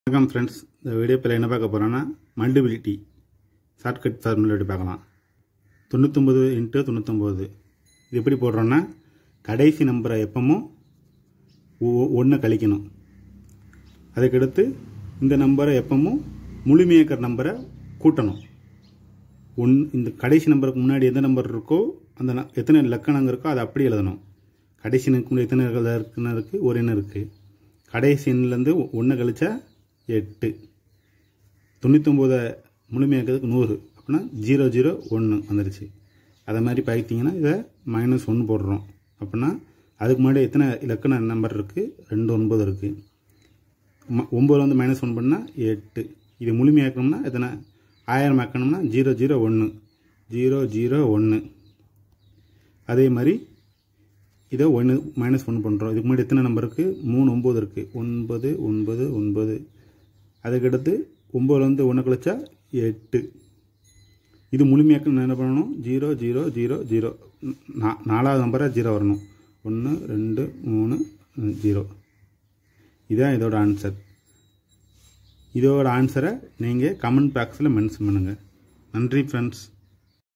வணக்கம் ஃப்ரெண்ட்ஸ் இந்த வீடியோ இப்போ என்ன பார்க்க போகிறோன்னா மல்டிபிலிட்டி ஷார்ட்கட் ஃபார்முலா எப்படி பார்க்கலாம் தொண்ணூத்தொம்பது இன்ட்டு தொண்ணூத்தொம்பது இது எப்படி போடுறோன்னா கடைசி நம்பரை எப்பவும் ஒன்று கழிக்கணும் அதுக்கடுத்து இந்த நம்பரை எப்பவும் முழுமையாக்கிற நம்பரை கூட்டணும் ஒன் இந்த கடைசி நம்பருக்கு முன்னாடி எந்த நம்பர் இருக்கோ அந்த ந- எத்தனை லக்கணங்க இருக்கோ அதை அப்படி எழுதணும் கடைசி எண்ணுக்கு முன்னாடி எத்தனை இருக்குன்னு இருக்குது ஒரு எண்ணு இருக்குது கடைசி எண்ணிலேருந்து ஒன்று கழிச்சா எட்டு தொண்ணூத்தொம்போதை முழுமையாக்கிறதுக்கு நூறு அப்படின்னா ஜீரோ ஜீரோ ஒன்று வந்துருச்சு அதை மாதிரி பார்த்தீங்கன்னா இதை மைனஸ் ஒன்று போடுறோம் அப்படின்னா அதுக்கு முன்னாடி எத்தனை இலக்கண நம்பர் இருக்குது ரெண்டு ஒன்பது இருக்குது ம ஒம்பது வந்து மைனஸ் ஒன் பண்ணால் எட்டு இது முழுமையாக்கணும்னா எத்தனை ஆயிரம் ஆக்கணும்னா ஜீரோ ஜீரோ ஒன்று ஜீரோ ஜீரோ ஒன்று அதே மாதிரி இதை ஒன்று மைனஸ் ஒன்று பண்ணுறோம் இதுக்கு முன்னாடி எத்தனை நம்பர் இருக்குது மூணு ஒம்பது இருக்குது ஒன்பது ஒன்பது ஒன்பது அதுக்கடுத்து ஒம்பதுலேருந்து ஒன்று கழிச்சா எட்டு இது முழுமையாக்க என்ன பண்ணணும் ஜீரோ ஜீரோ ஜீரோ ஜீரோ நா நாலாவது நம்பராக ஜீரோ வரணும் ஒன்று ரெண்டு மூணு ஜீரோ இதுதான் இதோட ஆன்சர் இதோட ஆன்சரை நீங்கள் கமெண்ட் பாக்ஸில் மென்ஷன் பண்ணுங்கள் நன்றி ஃப்ரெண்ட்ஸ்